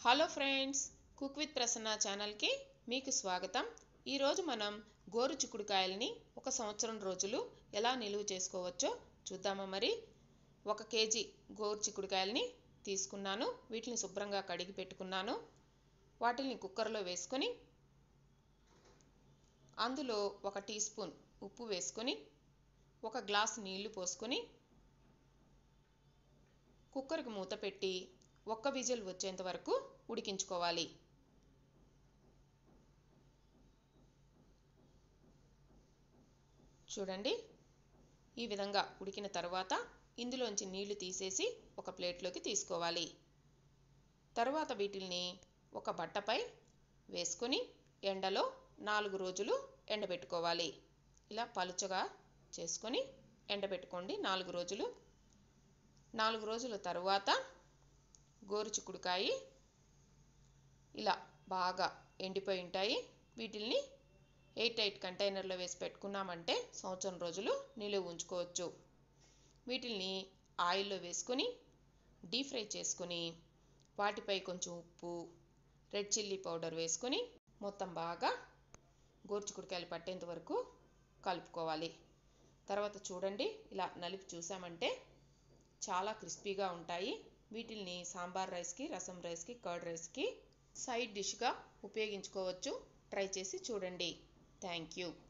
hello friends cook with Prasanna ఛానల్కి మీకు స్వాగతం ఈరోజు మనం గోరు చిక్కుడుకాయలని ఒక సంవత్సరం రోజులు ఎలా నిలువ చేసుకోవచ్చో చూద్దామా మరి ఒక కేజీ గోరు చిక్కుడుకాయలని తీసుకున్నాను వీటిని శుభ్రంగా కడిగి పెట్టుకున్నాను వాటిని కుక్కర్లో వేసుకొని అందులో ఒక టీ స్పూన్ ఉప్పు వేసుకొని ఒక గ్లాస్ నీళ్లు పోసుకొని కుక్కర్కి మూత పెట్టి ఒక్క విజిల్ వచ్చేంత వరకు ఉడికించుకోవాలి చూడండి ఈ విధంగా ఉడికిన తర్వాత ఇందులోంచి నీళ్లు తీసేసి ఒక ప్లేట్లోకి తీసుకోవాలి తర్వాత వీటిల్ని ఒక బట్టపై వేసుకొని ఎండలో నాలుగు రోజులు ఎండబెట్టుకోవాలి ఇలా పలుచగా చేసుకొని ఎండబెట్టుకోండి నాలుగు రోజులు నాలుగు రోజుల తర్వాత గోరు చిక్కుడుకాయ ఇలా బాగా ఎండిపోయి ఉంటాయి వీటిల్ని ఎయిట్ ఎయిట్ కంటైనర్లో వేసి పెట్టుకున్నామంటే సంవత్సరం రోజులు నిలువ ఉంచుకోవచ్చు వీటిల్ని ఆయిల్లో వేసుకొని డీప్ ఫ్రై చేసుకొని వాటిపై కొంచెం ఉప్పు రెడ్ చిల్లీ పౌడర్ వేసుకొని మొత్తం బాగా గోరుచిక్కుడుకాయలు పట్టేంత వరకు కలుపుకోవాలి తర్వాత చూడండి ఇలా నలిపి చూసామంటే చాలా క్రిస్పీగా ఉంటాయి వీటిల్ని సాంబార్ రైస్కి రసం రైస్కి కర్డ్ రైస్కి సైడ్ డిష్గా ఉపయోగించుకోవచ్చు ట్రై చేసి చూడండి థ్యాంక్ యూ